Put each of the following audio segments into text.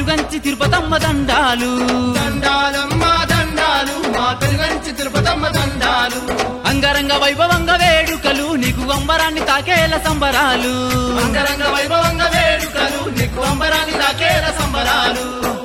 పెనుగంచి తిరుపతమ్మ దండాలు దండాలమ్మ దండాలు మా పెరుగంచి తిరుపతమ్మ దండాలు అంగరంగ వైభవంగ వేడుకలు నీకు అంబరాన్ని తాకేల సంబరాలు అంగరంగ వైభవంగా వేడుకలు నీకు అంబరాని దాకేల సంబరాలు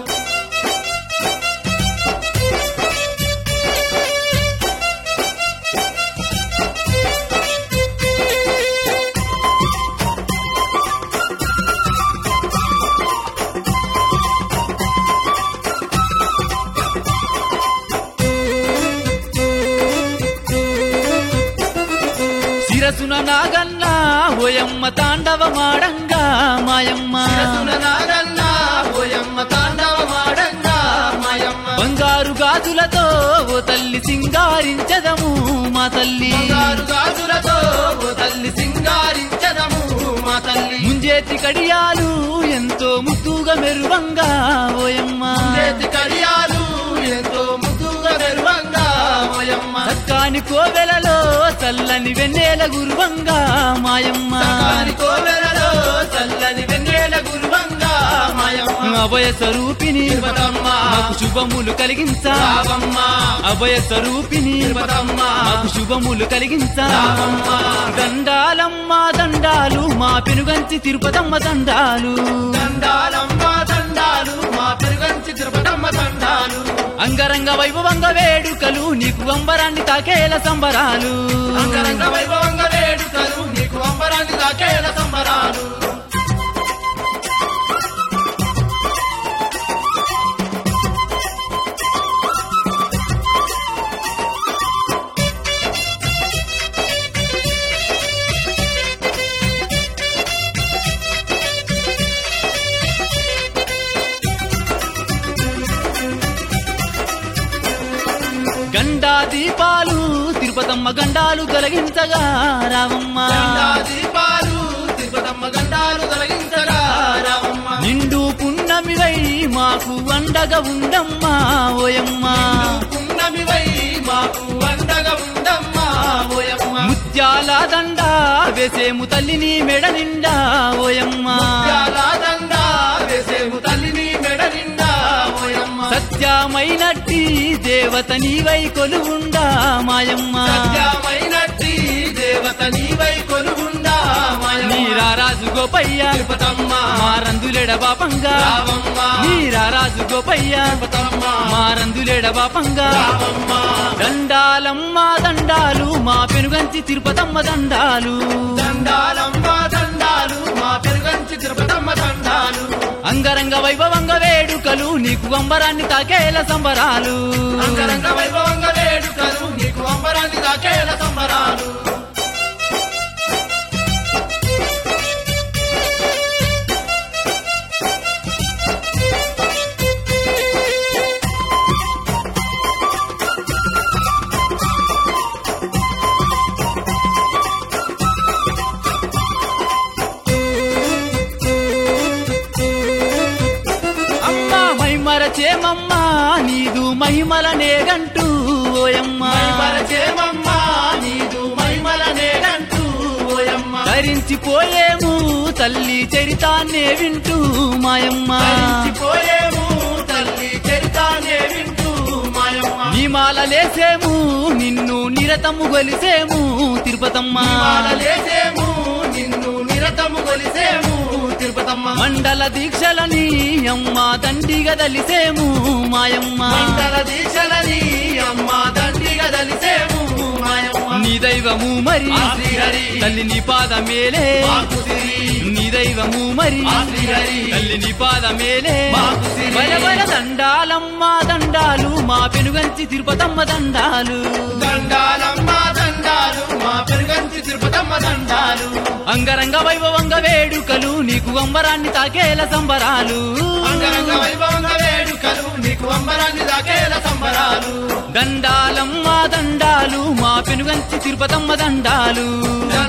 శిరసున నాగన్న ఓయమ్మ తాండవ మాడంగా మాయమ్మ శిరసున నాగన్న ఓయమ్మ తాండవమాడంగా మాయమ్మ బంగారు గాజులతో ఓ తల్లి సింగారించదము మా తల్లి బంగారు గాజులతో ఓ తల్లి సింగారించదము మా తల్లి ముంజేతి కడియాలు ఎంతో ముద్దుగా మెరువంగా ఓయమ్మ చేతి కడియాలు ఎంతో ముద్దుగా మెరువంగా ఓయమ్మ సక్కాని కోవెలలో చల్లని వెన్నెల గురువంగా మాయమ్మ సకాని కోవెలలో చల్లని వెన్నెల గురువంగా మాయమ్మ అభయ స్వరూపిణి తిరుపతమ్మ మాకు శుభములు కలిగించా రావమ్మ అభయ స్వరూపిణి తిరుపతమ్మ మాకు శుభములు కలిగించా రావమ్మ దండాలమ్మ దండాలు మా పెనుగంచి తిరుపతమ్మ దండాలు దండాలమ్మ దండాలు మా పెరుగంచి తిరుపతమ్మ దండాలు అంగరంగ వైభవంగ వేడుకలు నీకు అంబరాన్ని తాకేల సంబరాలు అంగరంగ వైభవంగా వేడుకలు నీకు అంబరాన్ని దాకేల సంబరాలు గండా దీపాలు తిరుపతమ్మ గండాలు తొలగించగా రావమ్మ గండా దీపాలు తిరుపతమ్మ గండాలు తొలగించగా రావమ్మ నిండు పున్నమివై మాకు అండగా ఉండమ్మా ఓయమ్మ పున్నమివై మాకు అండగా ఉండమ్మా ఓయమ్మ ముత్యాల దండ వేసేము తల్లిని మెడ నిండా ఓయమ్మ ముత్యాల దండ వేసేము తల్లిని మెడ నిండా ఓయమ్మ సత్యమైనట్టి దేవత నీవై కొలువుండా మాయమ్మ సత్యమైనట్టి దేవత నీవై కొలుగుండా మాయమ్మ నీరా రాజు గోపయ్య తిరుపతమ్మ మారందులెడ బాపంగా రావమ్మ నీరా రాజు గోపయ్య తిరుపతమ్మ మారందులెడ బాపంగా రావమ్మ దండాలమ్మ దండాలు మా పెనుగంచి తిరుపతమ్మ దండాలు దండాలమ్మ దండాలు మా పెరుగంచి తిరుపతమ్మ దండాలు అంగరంగ వైభవంగ వేడుకలు నీకు అంబరాన్ని తాకేల సంబరాలు అంగరంగ వైభవంగా వేడుకలు నీకు అంబరాన్ని దాకేల సంబరాలు అమ్మ మైమరచేమమ్మ నీదు మహిమలనే గంటూ ఓయమ్మ మరచేమమ్మ నీదు మైమలనే గంటూ ఓయమ్మ ధరించిపోయేము తల్లి చరితాన్నే వింటూ మాయమ్మ పోయేము తల్లి చరితానే వింటూ మాయమ్మ నిమాలలేసేము నిన్ను నిరతము గొలిసేము తిరుపతమ్మ లేసేము నిన్ను నిరతము కొలిసేము తిరుపతమ్మ మండల దీక్షలని అమ్మ దండిగా దలిసేము మాయమ్మ మండల దీక్షలని అమ్మ దండిగా దలిసేము మాయమ్మ నీ దైవము మరి ఆ శ్రీహరి. తల్లి నీ పాదమేలే మాకు సిరి నీ దైవము మరి ఆ శ్రీహరి. తల్లి నీ పాదమేలే మాకు సిరి. బల బల దండాలమ్మ దండాలు మా పెనుగంచి తిరుపతమ్మ దండాలు దండాలమ్మ దండాలు మా పెరుగంచి తిరుపతమ్మ దండాలు అంగరంగ వైభవంగ వేడుకలు నీకు అంబరాన్ని తాకేల సంబరాలు అంగరంగ వైభవంగా వేడుకలు నీకు అంబరాన్ని దాకేల సంబరాలు దండాలమ్మ దండాలు మా పెనుగంచి తిరుపతమ్మ దండాలు